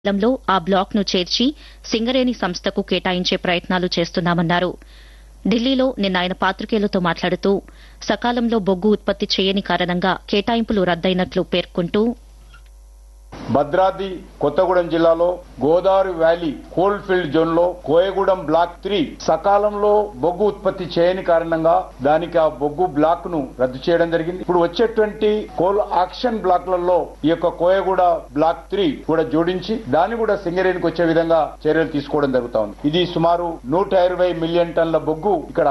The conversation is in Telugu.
లంలో ఆ బ్లాక్ ను చేర్చి సింగరేణి సంస్థకు కేటాయించే ప్రయత్నాలు చేస్తున్నామన్నారు ఢిల్లీలో నిన్న ఆయన పాత్రికేయులతో మాట్లాడుతూ సకాలంలో బొగ్గు ఉత్పత్తి చేయని కారణంగా కేటాయింపులు రద్దయినట్లు పేర్కొంటూ భద్రాద్రి కొత్తగూడెం జిల్లాలో Godavari valley coal field zone లో కోయగూడెం బ్లాక్ త్రీ సకాలంలో బొగ్గు ఉత్పత్తి చేయని కారణంగా దానికి ఆ బొగ్గు బ్లాక్ ను రద్దు చేయడం జరిగింది ఇప్పుడు వచ్చేటువంటి కోల్ ఆక్షన్ బ్లాక్లలో ఈ యొక్క కోయగూడ బ్లాక్ త్రీ కూడా జోడించి దాన్ని కూడా సింగరేణికి వచ్చే విధంగా చర్యలు తీసుకోవడం జరుగుతా ఉంది ఇది సుమారు నూట ఇరవై మిలియన్ టన్ల బొగ్గు ఇక్కడ